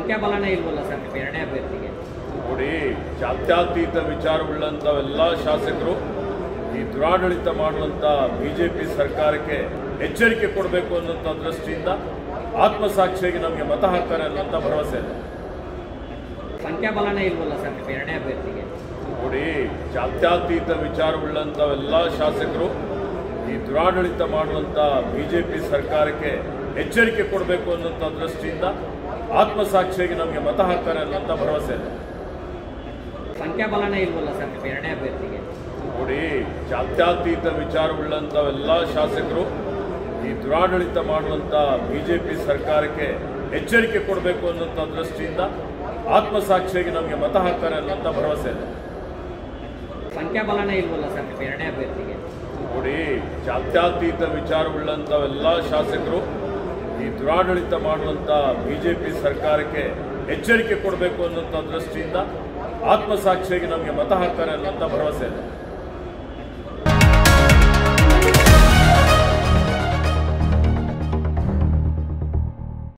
ಸಂಖ್ಯಾಬಲನೇ ಇಲ್ವಲ್ಲ ಸರ್ ನಿಮ್ಮ ಎರಡನೇ ಅಭ್ಯರ್ಥಿಗೆ ನೋಡಿ ಜಾತ್ಯತೀತ ವಿಚಾರವುಳ್ಳಂಥವೆಲ್ಲ ಶಾಸಕರು ಈ ದುರಾಡಳಿತ ಮಾಡುವಂಥ ಬಿ ಜೆ ಪಿ ಸರ್ಕಾರಕ್ಕೆ ಎಚ್ಚರಿಕೆ ಕೊಡಬೇಕು ಅನ್ನೋಂಥ ದೃಷ್ಟಿಯಿಂದ ಆತ್ಮಸಾಕ್ಷಿಯಾಗಿ ನಮಗೆ ಮತ ಹಾಕ್ತಾರೆ ಅನ್ನೋಂಥ ಭರವಸೆ ಇದೆ ಸಂಖ್ಯಾಬಲನೇ ಇಲ್ವಲ್ಲ ಸರ್ ನಿಮ್ಮ ಎರಡನೇ ಅಭ್ಯರ್ಥಿಗೆ ನೋಡಿ ಜಾತ್ಯತೀತ ವಿಚಾರವುಳ್ಳಂಥವೆಲ್ಲ ಶಾಸಕರು ಈ ದುರಾಡಳಿತ ಮಾಡುವಂಥ ಬಿ ಜೆ ಪಿ ಸರ್ಕಾರಕ್ಕೆ ಎಚ್ಚರಿಕೆ ಕೊಡಬೇಕು ಅನ್ನೋಂಥ ದೃಷ್ಟಿಯಿಂದ ಆತ್ಮಸಾಕ್ಷಿಯಾಗಿ ನಮಗೆ ಮತ ಹಾಕ್ತಾರೆ ಅನ್ನೋಂಥ ಭರವಸೆ ಇದೆ ಸಂಖ್ಯಾಬಲನೇ ಇಲ್ವಲ್ಲ ಸರ್ ನಿಮ್ಮ ಎರಡನೇ ಅಭ್ಯರ್ಥಿಗೆ ನೋಡಿ ಜಾತ್ಯತೀತ ವಿಚಾರವುಳ್ಳಂಥವೆಲ್ಲ ಶಾಸಕರು ಈ ದುರಾಡಳಿತ ಮಾಡುವಂಥ ಬಿ ಜೆ ಪಿ ಸರ್ಕಾರಕ್ಕೆ ಎಚ್ಚರಿಕೆ ಕೊಡಬೇಕು ಅನ್ನೋಂಥ ದೃಷ್ಟಿಯಿಂದ ಆತ್ಮಸಾಕ್ಷಿಯಾಗಿ ನಮಗೆ ಮತ ಹಾಕ್ತಾರೆ ಅನ್ನೋಂಥ ಭರವಸೆ ಇದೆ ಸಂಖ್ಯಾಬಲನೇ ಇಲ್ವಲ್ಲ ಸರ್ ನಿಮ್ಮ ಎರಡನೇ ಅಭ್ಯರ್ಥಿಗೆ ನೋಡಿ ಜಾತ್ಯತೀತ ವಿಚಾರವುಳ್ಳಂಥವೆಲ್ಲ ಶಾಸಕರು ಈ ದುರಾಡಳಿತ ಮಾಡುವಂಥ ಬಿ ಜೆ ಪಿ ಸರ್ಕಾರಕ್ಕೆ ಎಚ್ಚರಿಕೆ ಕೊಡಬೇಕು ಅನ್ನೋಂಥ ದೃಷ್ಟಿಯಿಂದ ಆತ್ಮಸಾಕ್ಷಿಯಾಗಿ ನಮಗೆ ಮತ ಹಾಕ್ತಾರೆ ಅನ್ನೋಂಥ ಭರವಸೆ ಇದೆ